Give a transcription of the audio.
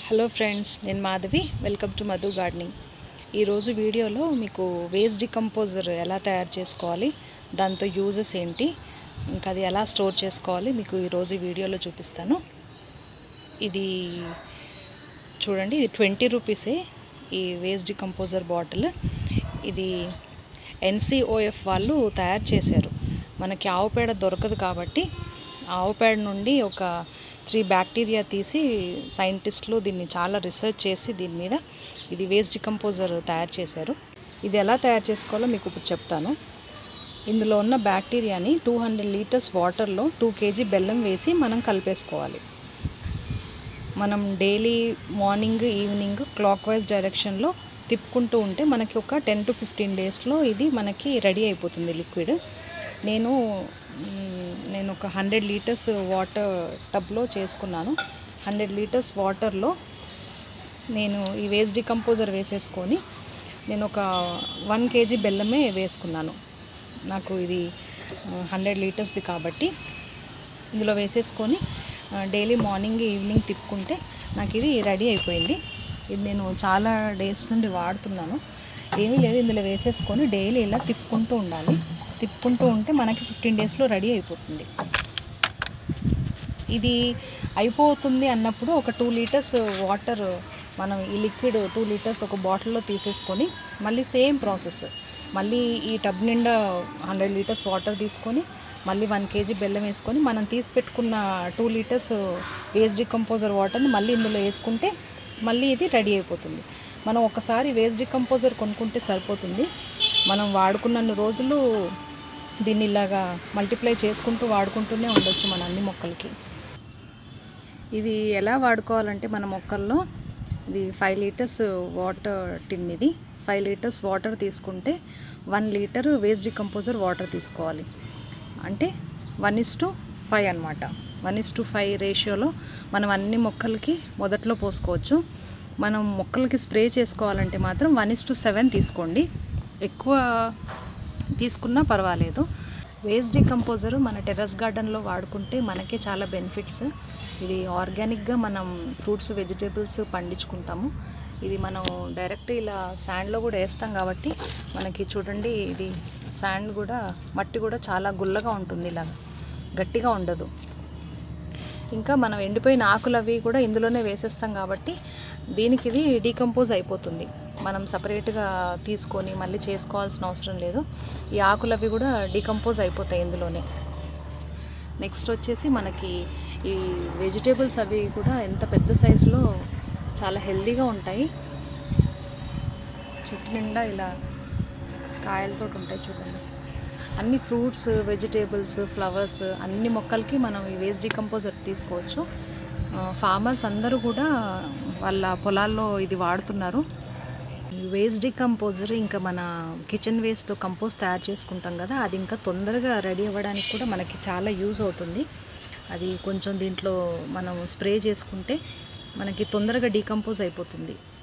hello friends నేను Madhavi welcome to Madhu gardening ఈరోజు వీడియోలో మీకు వేస్ట్ డికంపోజర్ ఎలా తయారు చేసుకోవాలి దాంతో యూజెస్ ఏంటి ఇంకా అది ఎలా స్టోర్ చేసుకోవాలి మీకు ఈరోజు ఈ వీడియోలో చూపిస్తాను ఇది చూడండి ఇది ట్వంటీ రూపీసే ఈ వేస్ట్ డికంపోజర్ బాటిల్ ఇది ఎన్సిఓఎఫ్ వాళ్ళు తయారు చేశారు మనకి ఆవు పేడ దొరకదు కాబట్టి ఆవు పేడ నుండి ఒక త్రీ బ్యాక్టీరియా తీసి సైంటిస్టులు దీన్ని చాలా రీసెర్చ్ చేసి దీని మీద ఇది వేస్ట్ డికంపోజర్ తయారు చేశారు ఇది ఎలా తయారు చేసుకోవాలో మీకు ఇప్పుడు చెప్తాను ఇందులో ఉన్న బ్యాక్టీరియాని టూ హండ్రెడ్ లీటర్స్ వాటర్లో టూ కేజీ బెల్లం వేసి మనం కలిపేసుకోవాలి మనం daily morning evening clockwise డైరెక్షన్లో తిప్పుకుంటూ ఉంటే మనకి ఒక టెన్ టు ఫిఫ్టీన్ డేస్లో ఇది మనకి రెడీ అయిపోతుంది లిక్విడ్ నేను మ్, నేను ఒక హండ్రెడ్ లీటర్స్ వాటర్ టబ్లో చేసుకున్నాను హండ్రెడ్ లీటర్స్ వాటర్లో నేను ఈ వేస్ట్ డికంపోజర్ వేసేసుకొని నేను ఒక వన్ కేజీ బెల్లమే వేసుకున్నాను నాకు ఇది హండ్రెడ్ లీటర్స్ది కాబట్టి ఇందులో వేసేసుకొని డైలీ మార్నింగ్ ఈవినింగ్ తిప్పుకుంటే నాకు ఇది రెడీ అయిపోయింది ఇది నేను చాలా డేస్ నుండి వాడుతున్నాను ఏమీ లేదు ఇందులో వేసేసుకొని డైలీ ఇలా తిప్పుకుంటూ ఉండాలి తిప్పుకుంటూ ఉంటే మనకి ఫిఫ్టీన్ డేస్లో రెడీ అయిపోతుంది ఇది అయిపోతుంది అన్నప్పుడు ఒక టూ లీటర్స్ వాటర్ మనం ఈ లిక్విడ్ టూ లీటర్స్ ఒక బాటిల్లో తీసేసుకొని మళ్ళీ సేమ్ ప్రాసెస్ మళ్ళీ ఈ టబ్ నిండా హండ్రెడ్ లీటర్స్ వాటర్ తీసుకొని మళ్ళీ వన్ కేజీ బెల్లం వేసుకొని మనం తీసి పెట్టుకున్న టూ లీటర్స్ వేస్ట్ డికంపోజర్ వాటర్ని మళ్ళీ ఇందులో వేసుకుంటే మళ్ళీ ఇది రెడీ అయిపోతుంది మనం ఒకసారి వేస్ట్ డికంపోజర్ కొనుక్కుంటే సరిపోతుంది మనం వాడుకున్న రోజులు దీన్ని ఇలాగా మల్టిప్లై చేసుకుంటూ వాడుకుంటూనే ఉండొచ్చు మన అన్ని మొక్కలకి ఇది ఎలా వాడుకోవాలంటే మన మొక్కల్లో ఇది ఫైవ్ లీటర్స్ వాటర్ టిన్ ఇది ఫైవ్ లీటర్స్ వాటర్ తీసుకుంటే one litre waste decomposer water తీసుకోవాలి అంటే వన్ ఇస్ టు ఫైవ్ అనమాట వన్ ఇస్ టు ఫైవ్ రేషియోలో మనం అన్ని మొక్కలకి మొదట్లో పోసుకోవచ్చు మనం మొక్కలకి స్ప్రే చేసుకోవాలంటే మాత్రం వన్ ఇస్ టు సెవెన్ తీసుకోండి ఎక్కువ తీసుకున్నా పర్వాలేదు వేస్ట్ డికంపోజర్ మన టెర్రస్ గార్డెన్లో వాడుకుంటే మనకే చాలా బెనిఫిట్స్ ఇది ఆర్గానిక్గా మనం ఫ్రూట్స్ వెజిటేబుల్స్ పండించుకుంటాము ఇది మనం డైరెక్ట్ ఇలా శాండ్లో కూడా వేస్తాం కాబట్టి మనకి చూడండి ఇది శాండ్ కూడా మట్టి కూడా చాలా గుల్లగా ఉంటుంది ఇలా గట్టిగా ఉండదు ఇంకా మనం ఎండిపోయిన ఆకులు అవి కూడా ఇందులోనే వేసేస్తాం కాబట్టి దీనికి ఇది డీకంపోజ్ అయిపోతుంది మనం సపరేట్గా తీసుకొని మళ్ళీ చేసుకోవాల్సిన అవసరం లేదు ఈ ఆకులు అవి కూడా డీకంపోజ్ అయిపోతాయి ఇందులోనే నెక్స్ట్ వచ్చేసి మనకి ఈ వెజిటేబుల్స్ అవి కూడా ఎంత పెద్ద సైజులో చాలా హెల్దీగా ఉంటాయి చెట్టు నిండా ఇలా కాయలతో ఉంటాయి చూడండి అన్ని ఫ్రూట్స్ వెజిటేబుల్స్ ఫ్లవర్స్ అన్ని మొక్కలకి మనం ఈ వేస్ట్ డికంపోజర్ తీసుకోవచ్చు ఫార్మర్స్ అందరూ కూడా వాళ్ళ పొలాల్లో ఇది వాడుతున్నారు ఈ వేస్ట్ డికంపోజర్ ఇంకా మన కిచెన్ వేస్ట్తో కంపోస్ట్ తయారు చేసుకుంటాం కదా అది ఇంకా తొందరగా రెడీ అవ్వడానికి కూడా మనకి చాలా యూజ్ అవుతుంది అది కొంచెం దీంట్లో మనం స్ప్రే చేసుకుంటే మనకి తొందరగా డీకంపోజ్ అయిపోతుంది